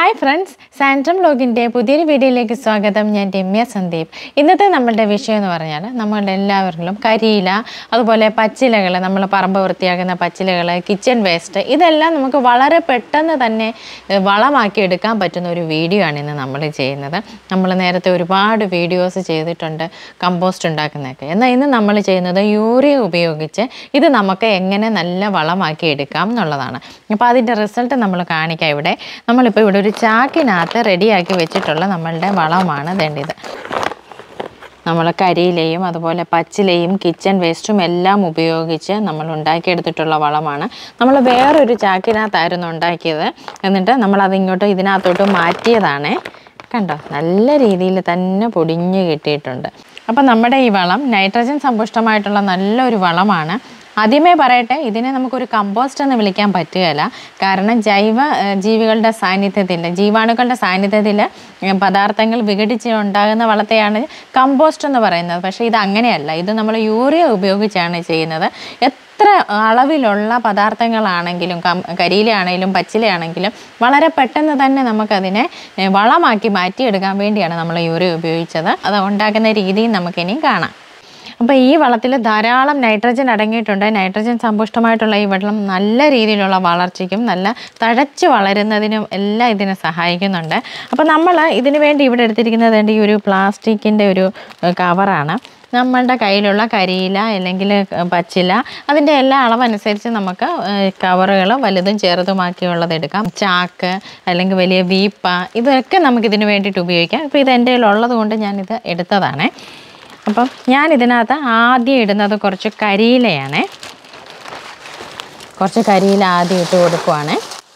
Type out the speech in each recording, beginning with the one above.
hi friends സാൻഡ്രം ബ്ലോഗിൻ്റെ പുതിയൊരു വീഡിയോയിലേക്ക് സ്വാഗതം ഞാൻ രമ്യ സന്ദീപ് ഇന്നത്തെ നമ്മളുടെ വിഷയം എന്ന് പറഞ്ഞാൽ നമ്മളുടെ എല്ലാവരിലും കരിയില അതുപോലെ പച്ചിലകൾ നമ്മൾ പറമ്പ് വൃത്തിയാക്കുന്ന പച്ചിലകൾ കിച്ചൺ വേസ്റ്റ് ഇതെല്ലാം നമുക്ക് വളരെ പെട്ടെന്ന് തന്നെ ഏഹ്, വളമാക്കി എടുക്കാൻ പറ്റുന്ന ഒരു വീഡിയോ ആണ് ഇന്ന് നമ്മൾ ചെയ്യുന്നത് നമ്മൾ നേരത്തെ ഒരുപാട് വീഡിയോസ് ചെയ്തിട്ടുണ്ട് കമ്പോസ്റ്റ് ഉണ്ടാക്കുന്നതൊക്കെ എന്നാൽ ഇന്ന് നമ്മൾ ചെയ്യുന്നത് യൂറിയ ഉപയോഗിച്ച് ഇത് നമുക്ക് എങ്ങനെ നല്ല വളമാക്കി എടുക്കാം എന്നുള്ളതാണ് അപ്പോൾ അതിൻ്റെ റിസൾട്ട് നമ്മൾ കാണിക്കാം ഇവിടെ നമ്മളിപ്പോൾ ഇവിടെ ഒരു ചാക്കിനകത്ത് റെഡിയാക്കി വെച്ചിട്ടുള്ള നമ്മളുടെ വളമാണ് വേണ്ടത് നമ്മൾ കരിയിലയും അതുപോലെ പച്ചിലയും കിച്ചൺ വേസ്റ്റും എല്ലാം ഉപയോഗിച്ച് നമ്മൾ ഉണ്ടാക്കിയെടുത്തിട്ടുള്ള വളമാണ് നമ്മൾ വേറൊരു ചാക്കിനകത്തായിരുന്നു ഉണ്ടാക്കിയത് എന്നിട്ട് നമ്മൾ അതിങ്ങോട്ട് ഇതിനകത്തോട്ട് മാറ്റിയതാണ് കണ്ടോ നല്ല രീതിയിൽ തന്നെ പൊടിഞ്ഞ് കിട്ടിയിട്ടുണ്ട് അപ്പം നമ്മുടെ ഈ വളം നൈട്രജൻ സമ്പുഷ്ടമായിട്ടുള്ള നല്ലൊരു വളമാണ് ആദ്യമേ പറയട്ടെ ഇതിനെ നമുക്കൊരു കമ്പോസ്റ്റ് എന്ന് വിളിക്കാൻ പറ്റുകയില്ല കാരണം ജൈവ ഏഹ്, ജീവികളുടെ സാന്നിധ്യത്തിൽ ജീവാണുക്കളുടെ സാന്നിധ്യത്തിൽ ഏഹ്, പദാർത്ഥങ്ങൾ വിഘടിച്ച് ഉണ്ടാകുന്ന വളത്തെയാണ് കമ്പോസ്റ്റ് എന്ന് പറയുന്നത് പക്ഷേ ഇത് അങ്ങനെയല്ല ഇത് നമ്മൾ യൂറിയ ഉപയോഗിച്ചാണ് ചെയ്യുന്നത് എത്ര അളവിലുള്ള പദാർത്ഥങ്ങളാണെങ്കിലും കം കരിയിലയാണെങ്കിലും പച്ചിലയാണെങ്കിലും വളരെ പെട്ടെന്ന് തന്നെ നമുക്കതിനെ ഏഹ്, വളമാക്കി മാറ്റിയെടുക്കാൻ വേണ്ടിയാണ് നമ്മൾ യൂറിയ ഉപയോഗിച്ചത് അത് ഉണ്ടാക്കുന്ന രീതിയും നമുക്കിനി കാണാം അപ്പോൾ ഈ വളത്തിൽ ധാരാളം നൈട്രജൻ അടങ്ങിയിട്ടുണ്ട് നൈട്രജൻ സമ്പുഷ്ടമായിട്ടുള്ള ഈ വെള്ളം നല്ല രീതിയിലുള്ള വളർച്ചയ്ക്കും നല്ല തഴച്ച് വളരുന്നതിനും എല്ലാം ഇതിനെ സഹായിക്കുന്നുണ്ട് അപ്പോൾ നമ്മൾ ഇതിന് വേണ്ടി ഇവിടെ എടുത്തിരിക്കുന്നത് ദേ ഈ ഒരു പ്ലാസ്റ്റിക്കിൻ്റെ ഒരു ഏഹ്, കവറാണ് നമ്മളുടെ കയ്യിലുള്ള കരിയില അല്ലെങ്കിൽ ഏഹ്, പച്ചില അതിൻ്റെ എല്ലാ അളവനുസരിച്ച് നമുക്ക് കവറുകൾ വലുതും ചെറുതുമാക്കിയുള്ളത് എടുക്കാം ചാക്ക് അല്ലെങ്കിൽ വലിയ വീപ്പ ഇതൊക്കെ നമുക്കിതിന് വേണ്ടിയിട്ട് ഉപയോഗിക്കാം ഇപ്പോൾ ഇത് എൻ്റെ കയ്യിലുള്ളത് കൊണ്ട് ഞാനിത് എടുത്തതാണ് അപ്പം ഞാൻ ഇതിനകത്ത് ആദ്യം ഇടുന്നത് കുറച്ച് കരിയിലയാണ് കുറച്ച് കരിയില ആദ്യം ഇട്ട് കൊടുക്കുവാണ്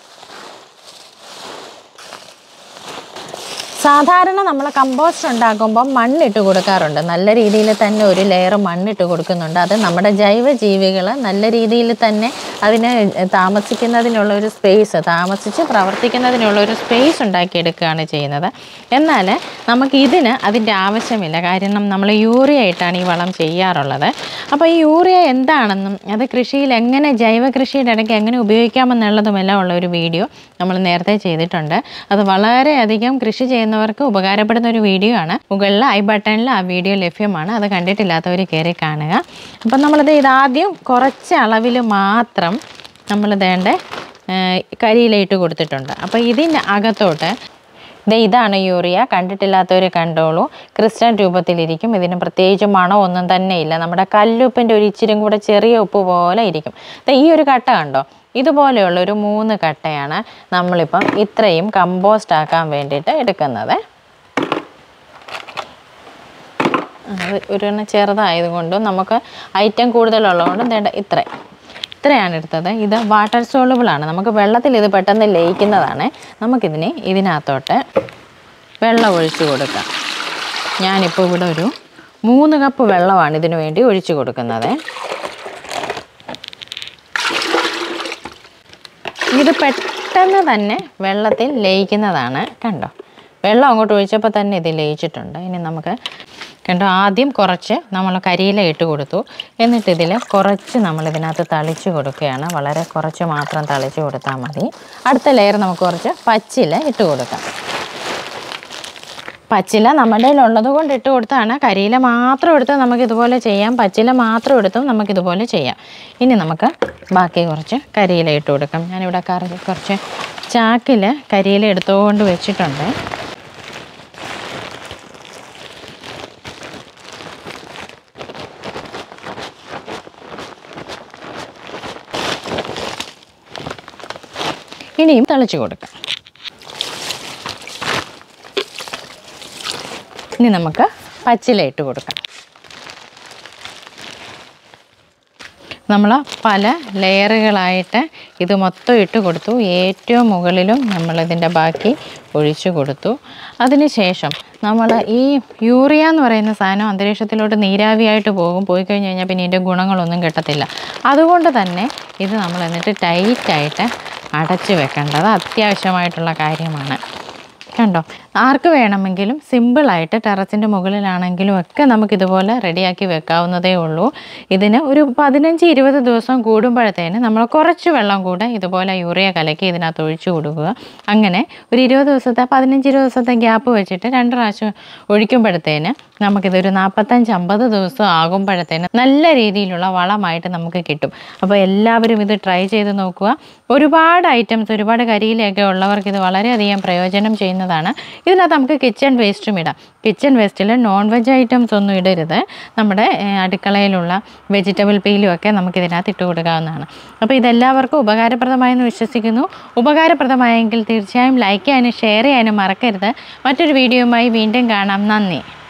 സാധാരണ നമ്മൾ കമ്പോസ്റ്റ് ഉണ്ടാക്കുമ്പോൾ മണ്ണിട്ട് കൊടുക്കാറുണ്ട് നല്ല രീതിയിൽ തന്നെ ഒരു ലെയർ മണ്ണിട്ട് കൊടുക്കുന്നുണ്ട് അത് നമ്മുടെ ജൈവ ജീവികൾ നല്ല രീതിയിൽ തന്നെ അതിന് താമസിക്കുന്നതിനുള്ള ഒരു സ്പേസ് താമസിച്ച് പ്രവർത്തിക്കുന്നതിനുള്ള ഒരു സ്പേസ് ഉണ്ടാക്കിയെടുക്കുകയാണ് ചെയ്യുന്നത് എന്നാൽ നമുക്ക് ഇതിന് അതിൻ്റെ ആവശ്യമില്ല കാരണം നമ്മൾ യൂറിയ ആയിട്ടാണ് ഈ വളം ചെയ്യാറുള്ളത് അപ്പോൾ ഈ യൂറിയ എന്താണെന്നും അത് കൃഷിയിൽ എങ്ങനെ ജൈവ കൃഷിയുടെ ഇടയ്ക്ക് എങ്ങനെ ഉപയോഗിക്കാമെന്നുള്ളതുമെല്ലാം ഉള്ള ഒരു വീഡിയോ നമ്മൾ നേരത്തെ ചെയ്തിട്ടുണ്ട് അത് വളരെയധികം കൃഷി ചെയ്യുന്നവർക്ക് ഉപകാരപ്പെടുന്ന ഒരു വീഡിയോ ആണ് മുകളിൽ ഐ ബട്ടണിൽ ആ വീഡിയോ ലഭ്യമാണ് അത് കണ്ടിട്ടില്ലാത്തവർ കയറി കാണുക അപ്പം നമ്മളിത് ഇതാദ്യം കുറച്ച് അളവിൽ മാത്രം നമ്മൾ വേണ്ട കരിയിലിട്ട് കൊടുത്തിട്ടുണ്ട് അപ്പോൾ ഇതിൻ്റെ അകത്തോട്ട് ദേ ഇതാണ് യൂറിയ കണ്ടിട്ടില്ലാത്തവർ കണ്ടോളൂ ക്രിസ്റ്റൽ രൂപത്തിലിരിക്കും ഇതിന് പ്രത്യേകിച്ച് മണം ഒന്നും തന്നെ ഇല്ല നമ്മുടെ കല്ലുപ്പിൻ്റെ ഒരു ഇച്ചിരും കൂടെ ചെറിയ ഉപ്പ് പോലെ ഇരിക്കും ദേ ഈ ഒരു കട്ട കണ്ടോ ഇതുപോലെയുള്ള ഒരു മൂന്ന് കട്ടയാണ് നമ്മളിപ്പം ഇത്രയും കമ്പോസ്റ്റ് ആക്കാൻ വേണ്ടിയിട്ട് എടുക്കുന്നത് അത് ഒരെണ്ണം ചെറുതായതുകൊണ്ടും നമുക്ക് ഐറ്റം കൂടുതലുള്ളതുകൊണ്ടും വേണ്ട ഇത്ര ഇത്രയാണ് എടുത്തത് ഇത് വാട്ടർ സോളുബിളാണ് നമുക്ക് വെള്ളത്തിൽ ഇത് പെട്ടെന്ന് ലയിക്കുന്നതാണ് നമുക്കിതിന് ഇതിനകത്തോട്ട് വെള്ളം ഒഴിച്ചു കൊടുക്കാം ഞാനിപ്പോൾ ഇവിടെ ഒരു മൂന്ന് കപ്പ് വെള്ളമാണ് ഇതിനു വേണ്ടി ഒഴിച്ചു കൊടുക്കുന്നത് ഇത് പെട്ടെന്ന് തന്നെ വെള്ളത്തിൽ ലയിക്കുന്നതാണ് കണ്ടോ വെള്ളം അങ്ങോട്ട് ഒഴിച്ചപ്പോൾ തന്നെ ഇത് ലയിച്ചിട്ടുണ്ട് ഇനി നമുക്ക് കണ്ടോ ആദ്യം കുറച്ച് നമ്മൾ കരിയില ഇട്ട് കൊടുത്തു എന്നിട്ട് ഇതിൽ കുറച്ച് നമ്മൾ ഇതിനകത്ത് തളിച്ച് കൊടുക്കുകയാണ് വളരെ കുറച്ച് മാത്രം തളിച്ച് കൊടുത്താൽ മതി അടുത്ത ലെയർ നമുക്ക് കുറച്ച് പച്ചില ഇട്ട് കൊടുക്കാം പച്ചില നമ്മുടെ ഉള്ളത് കൊണ്ട് ഇട്ട് കൊടുത്താണ് കരിയില മാത്രം എടുത്ത് നമുക്ക് ഇതുപോലെ ചെയ്യാം പച്ചില മാത്രം എടുത്തും നമുക്ക് ഇതുപോലെ ചെയ്യാം ഇനി നമുക്ക് ബാക്കി കുറച്ച് കരിയില ഇട്ട് കൊടുക്കാം ഞാനിവിടെ കറി കുറച്ച് ചാക്കിൽ കരിയില എടുത്തുകൊണ്ട് വെച്ചിട്ടുണ്ട് ഇനിയും തളിച്ച് കൊടുക്കാം ഇനി നമുക്ക് പച്ചില ഇട്ട് കൊടുക്കാം നമ്മൾ പല ലെയറുകളായിട്ട് ഇത് മൊത്തം ഇട്ട് കൊടുത്തു ഏറ്റവും മുകളിലും നമ്മളിതിൻ്റെ ബാക്കി ഒഴിച്ചു കൊടുത്തു അതിനുശേഷം നമ്മൾ ഈ യൂറിയ എന്ന് പറയുന്ന സാധനം അന്തരീക്ഷത്തിലോട്ട് നീരാവിയായിട്ട് പോകും പോയി കഴിഞ്ഞ് കഴിഞ്ഞാൽ പിന്നെ ഇതിൻ്റെ ഗുണങ്ങളൊന്നും കിട്ടത്തില്ല അതുകൊണ്ട് തന്നെ ഇത് നമ്മൾ എന്നിട്ട് ടൈറ്റായിട്ട് അടച്ച് വെക്കേണ്ടത് അത്യാവശ്യമായിട്ടുള്ള കാര്യമാണ് കണ്ടോ ആർക്ക് വേണമെങ്കിലും സിമ്പിളായിട്ട് ടെറസിൻ്റെ മുകളിലാണെങ്കിലും ഒക്കെ നമുക്കിതുപോലെ റെഡിയാക്കി വെക്കാവുന്നതേ ഉള്ളൂ ഇതിന് ഒരു പതിനഞ്ച് ഇരുപത് ദിവസം കൂടുമ്പോഴത്തേന് നമ്മൾ കുറച്ച് വെള്ളം കൂടെ ഇതുപോലെ യൂറിയ കലക്കി ഇതിനകത്ത് ഒഴിച്ചു കൊടുക്കുക അങ്ങനെ ഒരു ഇരുപത് ദിവസത്തെ പതിനഞ്ച് ഇരുപത് ദിവസത്തെ ഗ്യാപ്പ് വെച്ചിട്ട് രണ്ട് പ്രാവശ്യം ഒഴിക്കുമ്പോഴത്തേന് നമുക്കിതൊരു നാൽപ്പത്തഞ്ച് അമ്പത് ദിവസം ആകുമ്പോഴത്തേന് നല്ല രീതിയിലുള്ള വളമായിട്ട് നമുക്ക് കിട്ടും അപ്പോൾ എല്ലാവരും ഇത് ട്രൈ ചെയ്ത് നോക്കുക ഒരുപാട് ഐറ്റംസ് ഒരുപാട് കരിയിലൊക്കെ ഉള്ളവർക്ക് ഇത് വളരെയധികം പ്രയോജനം ചെയ്യുന്നതാണ് ഇതിനകത്ത് നമുക്ക് കിച്ചൺ വേസ്റ്റും ഇടാം കിച്ചൺ വേസ്റ്റിൽ നോൺ വെജ് ഐറ്റംസ് ഒന്നും ഇടരുത് നമ്മുടെ ഏഹ്, അടുക്കളയിലുള്ള വെജിറ്റബിൾ പീലും ഒക്കെ നമുക്ക് ഇതിനകത്ത് ഇട്ട് കൊടുക്കാവുന്നതാണ് അപ്പോൾ ഇതെല്ലാവർക്കും ഉപകാരപ്രദമായെന്ന് വിശ്വസിക്കുന്നു ഉപകാരപ്രദമായെങ്കിൽ തീർച്ചയായും ലൈക്ക് ചെയ്യാനും ഷെയർ ചെയ്യാനും മറക്കരുത് മറ്റൊരു വീഡിയോയുമായി വീണ്ടും കാണാം നന്ദി